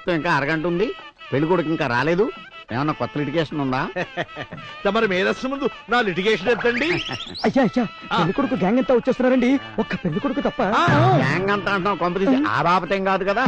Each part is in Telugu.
ముహూర్తం ఇంకా అరగంట ఉంది పెళ్లి కొడుకు ఇంకా రాలేదు ఏమన్నా కొత్త లిటికేషన్ ఉందా తమరి మేధస్సు ముందు నా లిటిగేషన్ ఎత్తండి అయ్యా అయ్యా పెళ్లి కొడుకు గ్యాంగ్ అంతా వచ్చేస్తున్నారండి ఒక్క పెళ్లి కొడుకు తప్ప గ్యాంగ్ అంతా అంటున్నావు కొంపదీసి ఆ బాపతేం కాదు కదా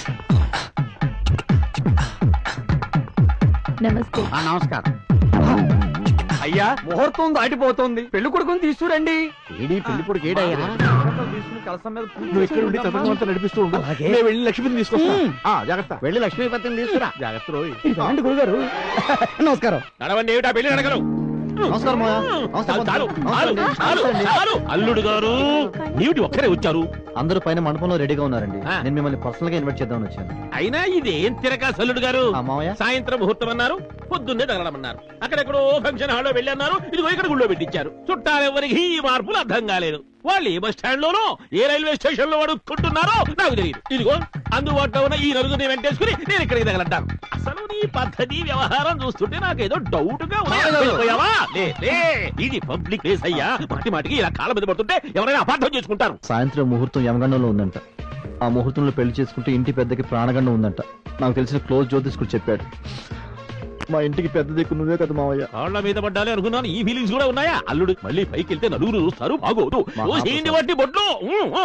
నమస్తే ఆ నమస్కారం అయ్యా ముహూర్తం దాటిపోతుంది పెళ్లి కొడుకుని తీసుకురండి ఏడి పెళ్లి కొడుకు ఏడయ్యా నువ్వు ఇక్కడ ఉండి తతంగమంతా నడిపిస్తూ ఉండు అలాగే. నేను వెళ్ళి లక్ష్మిని తీసుకొస్తా మ్మ్. ఆ, జాగ్రత్త వెళ్ళి లక్ష్మీపతిని తీసుకురా జాగ్రత్త రోయ్ రండి గురుగారు నమస్కారం నడవండి ఏమిటా పెళ్లి నడగరు నమస్కారం చాలు, చాలు, చాలు, చాలు, చాలు. అల్లుడు గారు నీవిటి ఒక్కరే వచ్చారు అందరూ పైన మండపంలో రెడీగా ఉన్నారండి ఆ. నేను మిమ్మల్ని పర్సనల్ గా ఇన్వైట్ చేద్దామని వచ్చాను అయినా ఇదేం తిరగా అల్లుడు గారు ఆ మావయ్య సాయంత్రం ముహూర్తం అన్నారు పొద్దున్నే తగలమన్నారు అక్కడెక్కడో ఫంక్షన్ హాల్లో వెళ్ళి అన్నారు ఇదిగో ఇక్కడ గుళ్ళో పెట్టించారు చుట్టాలెవరికి ఈ మార్పులు అర్థం కాలేదు వాళ్ళు ఏ బస్ స్టాండ్ లోనో ఏ రైల్వే స్టేషన్ లో అడుక్కుంటున్నారో నాకు తెలియదు ఇదిగో అందుబాటులో ఉన్న ఈ నలుగురిని వెంటేసుకుని నేను ఇక్కడికి తగలంటాను అసలు నీ పద్ధతి వ్యవహారం చూస్తుంటే నాకేదో డౌట్ గా ఉంది. వెళ్ళిపోయావా? లే, లే. ఇది పబ్లిక్ ప్లేస్ అయ్యా మాటి మాటికి ఇలా కాళ్ళ మీద పడుతుంటే ఎవరైనా అపార్థం చేసుకుంటారు సాయంత్రం ముహూర్తం యమగండంలో ఉందంట ఆ ముహూర్తంలో పెళ్లి చేసుకుంటే ఇంటి పెద్దకి ప్రాణగండం ఉందంట నాకు తెలిసిన క్లోజ్ జ్యోతిష్కుడు చెప్పాడు మా ఇంటికి పెద్ద దిక్కు నువ్వే కదా మావయ్య కాళ్ళ మీద పడ్డాలి అనుకున్నాను ఈ ఫీలింగ్స్ కూడా ఉన్నాయా అల్లుడు మళ్ళీ పైకి వెళ్తే నలుగురు చూస్తారు బాగోదు మా ఓ ఏంటి బట్టి బొడ్లు ఊ, ఊ.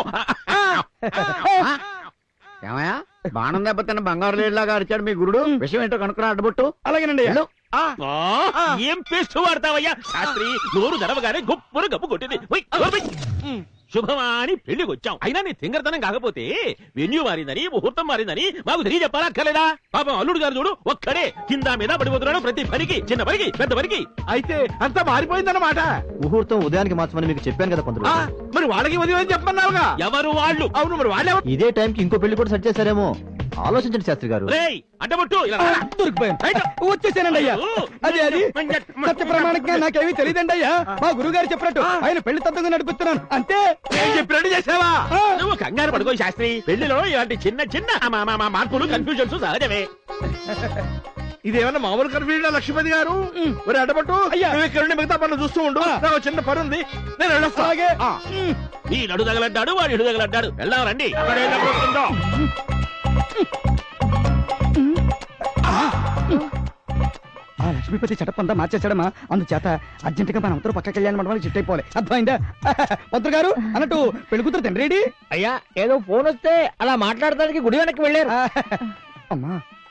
ఏమయ్యా బాణం దెబ్బతిన్న బంగారు లేడిలాగా అరిచాడు మీ గురుడు విషయం ఏంటో కనుక్కురా అడ్డుబొట్టు అలాగేనండి వెళ్ళు. ఆ, ఏం పేస్ట్ వాడతావయ్యా శాస్త్రి నోరు గడవగానే గొప్పను గప్పు కొట్టింది ఉయ్, ఉయ్. ఉమ్, శుభమా అని పెళ్లికి వచ్చాం అయినా నీ తింగరతనం కాకపోతే వెన్యూ మారిందని ముహూర్తం మారిందని మాకు తెలియ చెప్పాలా అక్కర్లేదా పాపం అల్లుడు గారు చూడు ఒక్కడే కింద మీద పడిపోతున్నాడు ప్రతి పనికి చిన్న పనికి పెద్ద పనికి అయితే అంతా మారిపోయిందన్నమాట ముహూర్తం ఉదయానికి మార్చమని మీకు చెప్పాను కదా పంతులు ఆ, మరి వాళ్ళకి ఉదయం అని చెప్పన్నావుగా ఎవరు వాళ్ళు అవును మరి వాళ్ళే ఇదే టైంకి ఇంకో పెళ్లి కూడా సెట్ చేశారేమో ఆలోచించండి శాస్త్రి గారు రేయ్ అడ్డబొట్టు ఇలా రా. దొరికిపోయాను వచ్చేసానండి అయ్యా అది అది సత్య ప్రమాణంగా నాకేమీ తెలియదండి అయ్యా మా గురువు గారు చెప్పినట్టు ఆయన పెళ్లి తత్వంగా నడిపిస్తున్నాను అంతే నేను చెప్పినట్టు చేసావా ఆ, నువ్వు కంగారు పడుకో శాస్త్రి పెళ్లిలో ఇలాంటి చిన్న చిన్న మా- మా- మా మార్పులు కన్ఫ్యూజన్స్ సహజమే ఇదేమన్నా మామూలు కన్ఫ్యూజన్ లక్ష్మీపతి గారు మరి అడ్డపట్టు అయ్యా. నువ్వు ఇక్కడ ఉండి మిగతా పనులు చూస్తూ ఉండు ఆ. నాకు చిన్న పని ఉంది నేను వెళ్ళొస్తా అలాగే ఆ. ఉమ్. ఈ నడు తగలడ్డాడు వాడు ఇడు తగలడ్డాడు వెళ్దాం రండి అక్కడే తగులుతుందో. ఆ లక్ష్మీపతి చటప్ అంతా మార్చేసాడమ్మా అందుచేత అర్జెంట్ గా మన అందరూ పక్క కళ్యాణ మండపానికి చిట్ అయిపోవాలి అర్థమైందా పంతులు గారు అన్నట్టు పెళ్లి కూతురు తండ్రి రెడీ అయ్యా ఏదో ఫోన్ వస్తే అలా మాట్లాడడానికి గుడి వెనక్కి వెళ్ళారు అమ్మా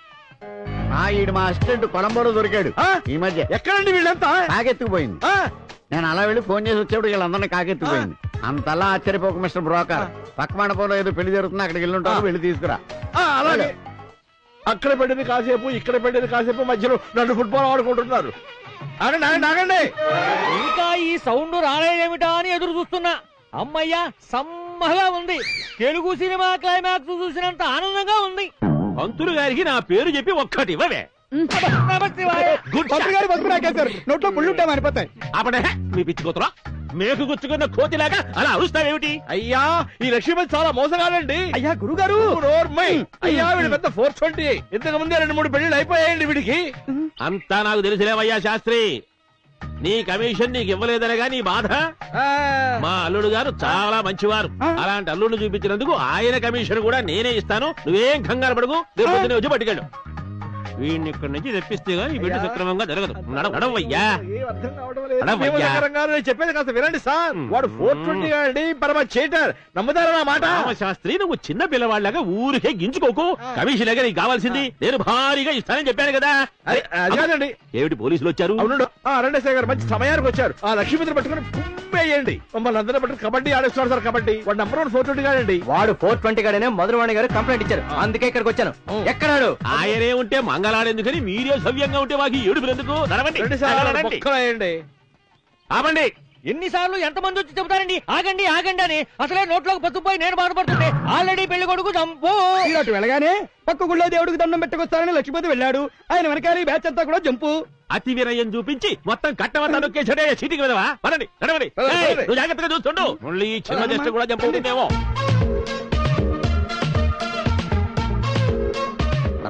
ఆ ఈడు మా అసిస్టెంట్ కొలంబోలో దొరికాడు ఆ? ఈ మధ్య ఎక్కడండి వీళ్ళంతా కాకెత్తుకుపోయింది ఆ? నేను అలా వెళ్ళి ఫోన్ చేసి వచ్చేప్పుడు వీళ్ళందరినీ కాకెత్తుకుపోయింది అంతలా ఆశ్చర్యపోక మిస్టర్ బ్రోకర్ పక్క మండపంలో ఏదో పెళ్లి జరుగుతుంది అక్కడికి వెళ్ళి ఉంటారు వెళ్ళి తీసుకురా ఆ, అలాగే అక్కడ పెట్టింది కాసేపు ఇక్కడ పెట్టింది కాసేపు మధ్యలో నన్ను ఫుట్బాల్ ఆడుకుంటున్నారు ఆగండి ఆగండి ఆగండి ఇంకా ఈ సౌండ్ రాలేదేమిటా అని ఎదురు చూస్తున్నా అమ్మయ్యా సమ్మగా ఉంది తెలుగు సినిమా క్లైమాక్స్ చూసినంత ఆనందంగా ఉంది పంతులు గారికి నా పేరు చెప్పి ఒక్కటి ఇవ్వవే నమస్తే గుడ్ పంతులు గారు బతుకు నాకేశారు నోట్లో ముళ్ళు ఉంటాయి మారిపోతాయి ఆపడే మీ పిచ్చి కూతురా మేకు గుచ్చుకున్న కోతిలాగా అలా అరుస్తావేమిటి అయ్యా ఈ లక్ష్మీపతి చాలా మోసగాడండి అయ్యా గురువు గారు నోర్మై. అయ్యా వీడు పెద్ద ఫోర్ ట్వంటీ ఇంతకు ముందే రెండు మూడు పెళ్లిళ్ళు అయిపోయాయండి వీడికి అంతా నాకు తెలిసిలేవయ్యా శాస్త్రి నీ కమిషన్ నీకు ఇవ్వలేదనగా నీ బాధ ఆ, మా అల్లుడు గారు చాలా మంచివారు అలాంటి అల్లుడు చూపించినందుకు ఆయన కమిషన్ కూడా నేనే ఇస్తాను నువ్వేం కంగారు పడుకు రేపు పొద్దున్నే వచ్చి పట్టుకెళ్ళు వీడిని ఇక్కడి నుంచి తెప్పిస్తే గానీ ఈ బిడ్డ సక్రమంగా జరగదు నడవ నడవయ్యా ఏం అర్థం కావడం లేదు. అడవయ్యా. భీమశంకరం గారు నేను చెప్పేది కాస్త వినండి సార్ వాడు ఫోర్ ట్వంటీ అండి పరమ చేటర్ నమ్ముతారా నా మాట శాస్త్రి నువ్వు చిన్న పిల్లవాళ్ళగా ఊరికే గించుకోకు కమిషన్ నీకు కావాల్సింది నేను భారీగా ఇస్తానని చెప్పాను కదా అది అది కాదండి ఏమిటి పోలీసులు వచ్చారు అవును ఆ రెండేసాయి గారు మంచి సమయానికి వచ్చారు ఆ లక్ష్మీపతిని పట్టుకుని పుంపేయండి మమ్మల్ని అందరూ పట్టుకుని కబడ్డీ ఆడేస్తున్నారు సార్ కబడ్డీ వాడు నంబర్ వన్ ఫోర్ ట్వంటీ గాడండి వాడు ఫోర్ ట్వంటీ గాడనే మధురవాణి గారు కంప్లైంట్ ఇచ్చారు అందుకే ఇక్కడికి వచ్చాను ఎక్కడాడు ఆయనే ఉంటే మంగళాడెందుకని మీరే సవ్యంగా ఉంటే మాకు ఏడుపు ఎందుకు నడవండి రండి సార్ నడవండి. బొక్కలేయండి ఆపండి ఎన్నిసార్లు ఎంతమంది వచ్చి చెబుతారండి ఆగండి ఆగండి అని అసలే నోట్లోకి పసుపోయి నేను బాధపడుతుంటే ఆల్రెడీ పెళ్లి కొడుకు చంపు మీరు అటు వెళ్ళగానే పక్క గుళ్ళో దేవుడికి దండం పెట్టుకొస్తారని లక్ష్మీపతి వెళ్ళాడు ఆయన వెనకాల ఈ బ్యాచ్ అంతా కూడా జంపు అతి వినయం చూపించి మొత్తం కట్టమంతా నొక్కేసాడే చీటికి విధవా పదండి నడవండి పదండి, ఏయ్, పదండి. నువ్వు జాగ్రత్తగా చూస్తుండు మళ్ళీ ఈ చిన్న జస్ట్ కూడా చంపుతుందేమో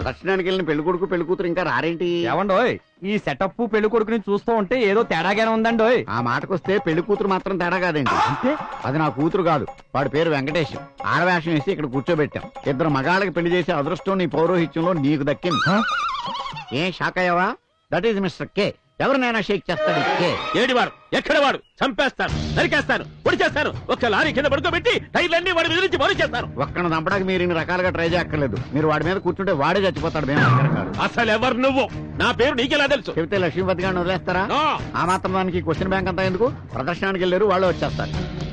ప్రదర్శనానికి వెళ్ళిన పెళ్లి కొడుకు పెళ్లి కూతురు ఇంకా రారేంటి ఏమండోయ్ ఈ సెటప్ పెళ్లి కొడుకుని చూస్తూ ఉంటే ఏదో తేడాగానే ఉందండోయ్ ఆ మాటకొస్తే పెళ్లి కూతురు మాత్రం తేడా కాదండి అంటే అది నా కూతురు కాదు వాడి పేరు వెంకటేష్ ఆడవేషం వేసి ఇక్కడ కూర్చోబెట్టాం ఇద్దరు మగాళ్ళకి పెళ్లి చేసే అదృష్టం నీ పౌరోహిత్యంలో నీకు దక్కింది ఏం షాక్ అయ్యావా దట్ ఈస్ మిస్టర్ కే ఎవరినైనా షేక్ చేస్తాడు ఈ కే ఏడివాడు ఎక్కడ వాడు చంపేస్తాను నరికేస్తాను పొడి చేస్తాను ఒక్క లారీ కింద పడుకోబెట్టి టైర్లన్నీ వాడి మీద నుంచి మరు చేస్తాను ఒక్కను చంపడానికి మీరు ఇన్ని రకాలుగా ట్రై చేయక్కర్లేదు మీరు వాడి మీద కూర్చుంటే వాడే చచ్చిపోతాడు మేము దగ్గర కాదు అసలు ఎవరు నువ్వు నా పేరు నీకెలా తెలుసు చెబితే లక్ష్మీపతి గారిని వదిలేస్తారా నో. ఆ మాత్రం దానికి క్వశ్చన్ బ్యాంక్ అంతా ఎందుకు ప్రదర్శనానికి వెళ్ళారు వాళ్ళు వచ్చేస్తారు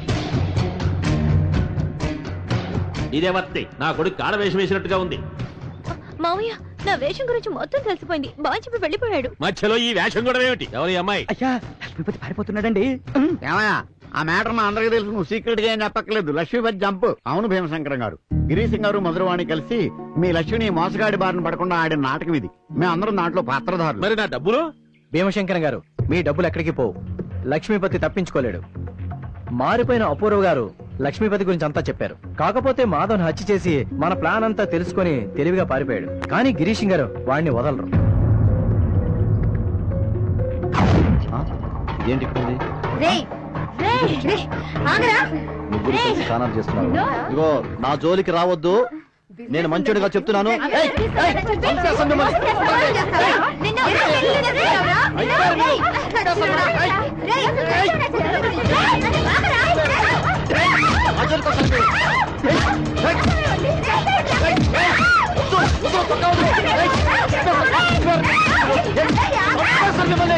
ఇదే వర్తి నా కొడుకు కాడవేషం వేసినట్టుగా ఉంది మామయ్య నా వేషం గురించి మొత్తం తెలిసిపోయింది బాగా చెప్పి వెళ్ళిపోయాడు మధ్యలో ఈ వేషం కూడా ఏమిటి ఎవరి అమ్మాయి అయ్యా లక్ష్మీపతి పారిపోతున్నాడండి ఏమయ్యా ఆ మ్యాటర్ మా అందరికీ తెలుసు నువ్వు సీక్రెట్ గా ఏం చెప్పక్కర్లేదు లక్ష్మీపతి జంప్ అవును భీమశంకరం గారు గిరీశం గారు మధురవాణి కలిసి మీ లక్ష్మిని మోసగాడి బారిన పడకుండా ఆడిన నాటకం ఇది మేమందరం దాంట్లో పాత్రధారులు మరి నా డబ్బులు భీమశంకర్ గారు మీ డబ్బులు ఎక్కడికి పోవు లక్ష్మీపతి తప్పించుకోలేడు మారిపోయిన అపూర్వ గారు లక్ష్మీపతి గురించి అంతా చెప్పారు కాకపోతే మాధవ్ని హత్య చేసి మన ప్లాన్ అంతా తెలుసుకొని తెలివిగా పారిపోయాడు కానీ గిరీష్ గారు వాడిని వదలరు ఆ? ఇదేంటి ఇక్కడ ఉంది? రేయ్ రేయ్ రేయ్ ఆగరా ముగ్గురు రేయ్. కలిసి స్నానాలు చేస్తున్నారు No. ఇదిగో నా జోలికి రావద్దు నేను మంచోడిగా చెప్తున్నాను ఏయ్, ఏయ్, చంపేస్తాను మిమ్మల్ని. నా జోలికి వస్తాను. చంపేస్తాను మిమ్మల్ని.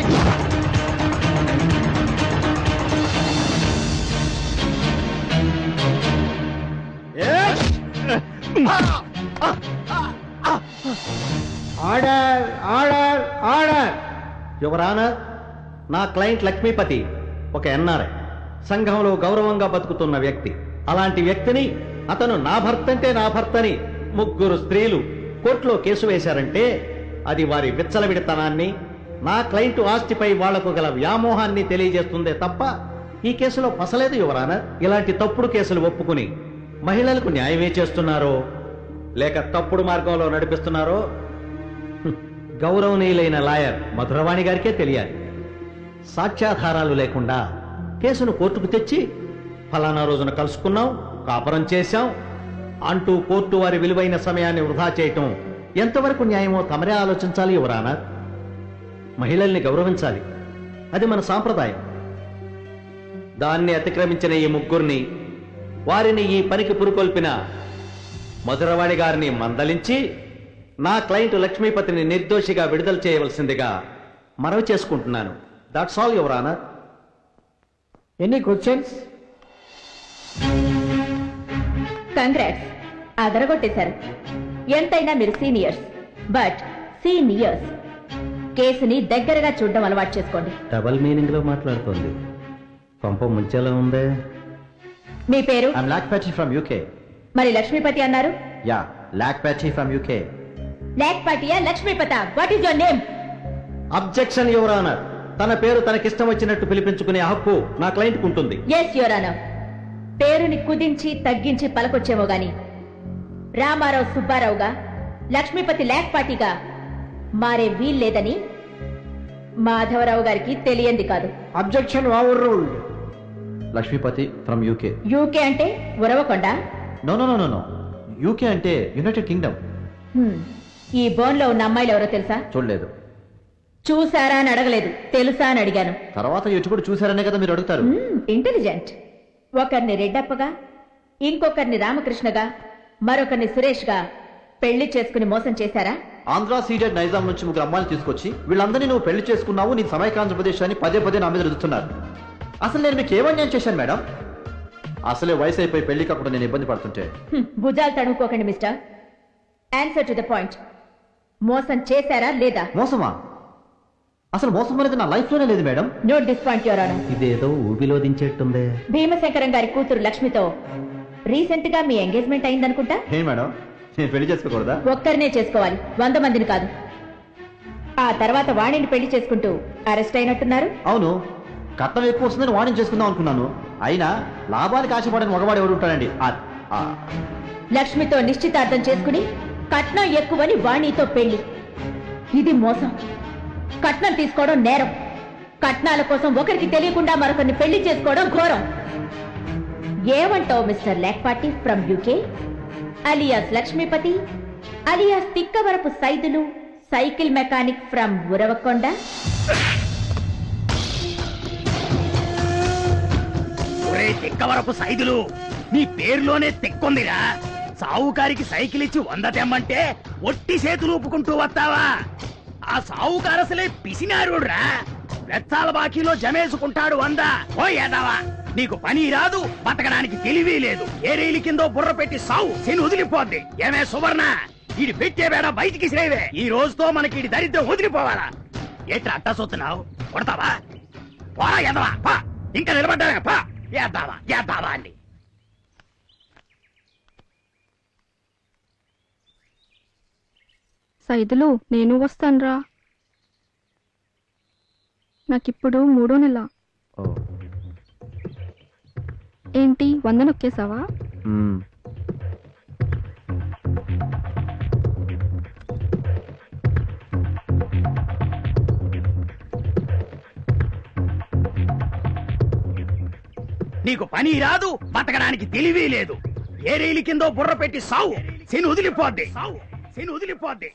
ఆర్డర్ ఆర్డర్ ఆర్డర్ యువరానా నా క్లయింట్ లక్ష్మీపతి ఒక ఎన్ఆర్ఐ సంఘంలో గౌరవంగా బతుకుతున్న వ్యక్తి అలాంటి వ్యక్తిని అతను నా భర్త అంటే నా భర్తని ముగ్గురు స్త్రీలు కోర్టులో కేసు వేశారంటే అది వారి విచ్చలవిడితనాన్ని నా క్లయింట్ ఆస్తిపై వాళ్లకు గల వ్యామోహాన్ని తెలియజేస్తుందే తప్ప ఈ కేసులో పసలేదు యువరానా ఇలాంటి తప్పుడు కేసులు ఒప్పుకుని మహిళలకు న్యాయమే చేస్తున్నారో లేక తప్పుడు మార్గంలో నడిపిస్తున్నారో హ్మ్. గౌరవనీయులైన లాయర్ మధురవాణి గారికే తెలియాలి సాక్ష్యాధారాలు లేకుండా కేసును కోర్టుకు తెచ్చి ఫలానా రోజున కలుసుకున్నాం కాపురం చేశాం అంటూ కోర్టు వారి విలువైన సమయాన్ని వృధా చేయటం ఎంతవరకు న్యాయమో తమరే ఆలోచించాలి యువరానా మహిళల్ని గౌరవించాలి అది మన సాంప్రదాయం దాన్ని అతిక్రమించిన ఈ ముగ్గురిని వారిని ఈ పనికి పురుకొల్పిన మధురవాణి గారిని మందలించి నా క్లయింట్ లక్ష్మీపతిని నిర్దోషిగా విడుదల చేయవలసిందిగా మనవి చేసుకుంటున్నాను that's all your honour any questions congrats అదరగొట్టేశారు ఎంతైనా మీరు సీనియర్స్ బట్ సీనియర్స్ కేసుని దగ్గరగా చూడడం అలవాటు చేసుకోండి డబల్ మీనింగ్ లో మాట్లాడుతోంది పంప ముంచేలా ఉందే మీ పేరు I'm Lak Pachi from UK మరి లక్ష్మీపతి అన్నారు yeah Lak Pachi from UK black పార్టీయా Lakshmipathi what is your name objection your honour తన పేరు తనకిష్టం వచ్చినట్టు పిలిపించుకునే హక్కు నా క్లయింట్ ఉంటుంది ఎస్ యువర్ అనర్ పేరుని కుదించి తగ్గించి పలకొచ్చేమో గాని రామారావు సుబ్బారావుగా లక్ష్మీపతి లేక్ పార్టీగా మారే వీల్లేదని మాధవరావు గారికి తెలియంది కాదు objection overruled Lakshmipathi from UK UK అంటే Uravakonda no no no no UK అంటే యునైటెడ్ కింగ్డమ్ హ్మ్. ఈ బోన్లో ఉన్న అమ్మాయిలు ఎవరో తెలుసా చూడలేదు చూసారా అని అడగలేదు తెలుసా అని అడిగాను తర్వాత ఎటు కూడా చూసారనే కదా మీరు అడుగుతారు ఇంటెలిజెంట్ ఒకరిని రెడ్డప్పగా ఇంకొకరిని రామకృష్ణగా మరొకరిని సురేష్గా పెళ్లి చేసుకుని మోసం చేశారా ఆంధ్ర సీడెడ్ నైజాం నుంచి ముగ్గురు అమ్మాయిలు తీసుకొచ్చి వీళ్ళందరినీ నువ్వు పెళ్లి చేసుకున్నావు నీ సమయకాంధ్ర ప్రదేశ్ అని పదే పదే నా మీద రుదుతున్నారు అసలు నేను మీకు ఏమన్యాయం చేశాను మేడం అసలే వయసు అయిపోయి పెళ్లి కాకుండా నేను ఇబ్బంది పడుతుంటే హ్మ్, భుజాలు తడుముకోకండి mister answer to the point మోసం చేశారా లేదా మోసమా అసలు మోసం అనేది నా లైఫ్ లోనే లేదు madam note this point your honour ఇదేదో ఊబిలో దించేట్టుందే భీమశంకరం గారి కూతురు లక్ష్మితో రీసెంట్ గా మీ ఎంగేజ్మెంట్ అయిందనుకుంటా ఏ మేడం నేను పెళ్లి చేసుకోకూడదా ఒక్కరినే చేసుకోవాలి వంద మందిని కాదు ఆ తర్వాత వాణిని పెళ్లి చేసుకుంటూ అరెస్ట్ అయినట్టున్నారు అవును కట్నం ఎక్కువ వస్తుందని వాణిజ్యం చేసుకుందాం అనుకున్నాను అయినా లాభానికి ఆశపడని మగవాడు ఎవరు ఉంటాడండి ఆ- ఆ- లక్ష్మితో నిశ్చితార్థం చేసుకుని కట్నం ఎక్కువని వాణితో పెళ్లి ఇది మోసం కట్నం తీసుకోవడం నేరం కట్నాల కోసం ఒకరికి తెలియకుండా మరొకరిని పెళ్లి చేసుకోవడం ఘోరం ఏమంటావు mister Lakpati from UK alias Lakshmipathi alias Tikkavarapu Saidulu cycle mechanic from Uravakonda ఒరే తిక్కవరపు సైదులు నీ పేరులోనే తిక్కుందిరా సావుకారికి సైకిల్ ఇచ్చి వంద తెమ్మంటే ఒట్టి చేతులు ఊపుకుంటూ వస్తావా ఆ సావుకారు అసలే పిసినారుడ్రా వెచ్చాల బాకీలో జమేసుకుంటాడు వంద ఓ ఏదావా నీకు పని రాదు బతకడానికి తెలివి లేదు ఏ రైలు కిందో బుర్ర పెట్టి సావు శని వదిలిపోద్ది ఏమే సువర్ణ ఈడి పెట్టే వేడ బయటికి శ్రేవే ఈ రోజుతో మనకి ఈడి దరిద్రం వదిలిపోవాలా ఏట్రా అట్టా సొత్తున్నావు కొడతావా పోరా ఎదవా పా ఇంకా నిలబడ్డావే పా ఏద్దావా ఏద్దావా అండి సైదులు నేను వస్తానురా నాకిప్పుడు మూడో నెల ఏంటి వంద నొక్కేసావా నీకు పని రాదు బతకడానికి తెలివి లేదు ఏ రైలు కిందో బుర్ర పెట్టి సావు శని వదిలిపోద్ది సావు శని వదిలిపోద్ది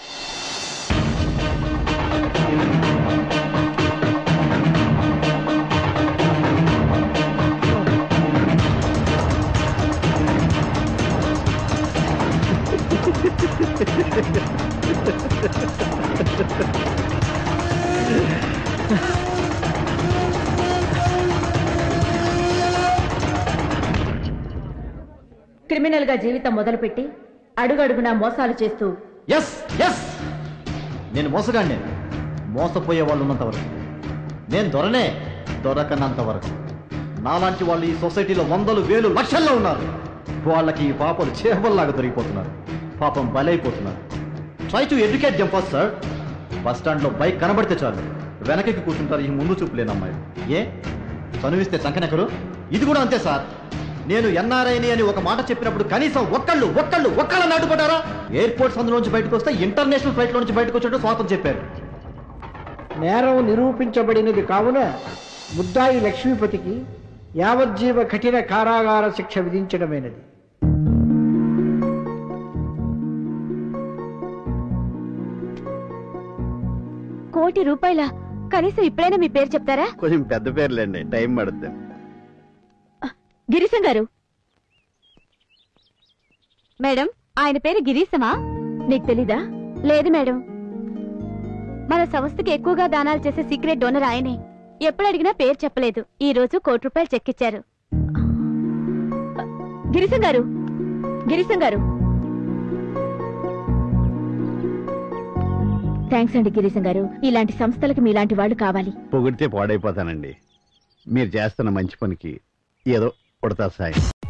క్రిమినల్ గా జీవితం మొదలుపెట్టి అడుగడుగునా మోసాలు చేస్తూ ఎస్ ఎస్ నేను మోసగాడిని మోసపోయే వాళ్ళు ఉన్నంత వరకు నేను దొరనే దొరకనంత వరకు నాలాంటి వాళ్ళు ఈ సొసైటీలో వందలు వేలు లక్షల్లో ఉన్నారు వాళ్ళకి ఈ పాపలు చేపల్లాగా దొరికిపోతున్నారు పాపం బలైపోతున్నారు try to educate them first sir bus స్టాండ్లో బైక్ కనబడితే చాలు వెనకకి కూర్చుంటారు ఈ ముందు చూపు లేని అమ్మాయి ఏ చనువిస్తే చంకనెక్కరు ఇది కూడా అంతే సార్ నేను ఎన్ఆర్ఐని అని ఒక మాట చెప్పినప్పుడు కనీసం ఒక్కళ్ళు ఒక్కళ్ళు ఒక్కళ్ళని అడ్డుపడ్డారా ఎయిర్పోర్ట్స్ అందులోంచి బయటకు వస్తే ఇంటర్నేషనల్ ఫ్లైట్ నుంచి బయటకు వచ్చినట్టు స్వాగతం చెప్పారు నేరం నిరూపించబడినది కావున ముద్దాయి లక్ష్మీపతికి యావజ్జీవ కఠిన కారాగార శిక్ష విధించడమైనది కోటి రూపాయల కనీసం ఇప్పుడైనా మీ పేరు చెప్తారా కొంచెం పెద్ద పేర్లేండి టైం పడుతుంది గిరీశం గారు మేడం ఆయన పేరు గిరీశమా నీకు తెలీదా లేదు మేడం మన సంస్థకి ఎక్కువగా దానాలు చేసే సీక్రెట్ డోనర్ ఆయనే ఎప్పుడు అడిగినా పేరు చెప్పలేదు ఈ రోజు కోటి రూపాయలు చెక్ ఇచ్చారు గిరీశం గారు గిరీశం గారు థ్యాంక్స్ అండి గిరీశం గారు ఇలాంటి సంస్థలకు మీలాంటి వాళ్ళు కావాలి పొగిడితే పాడైపోతానండి మీరు చేస్తున్న మంచి పనికి ఏదో కొడతా సాయం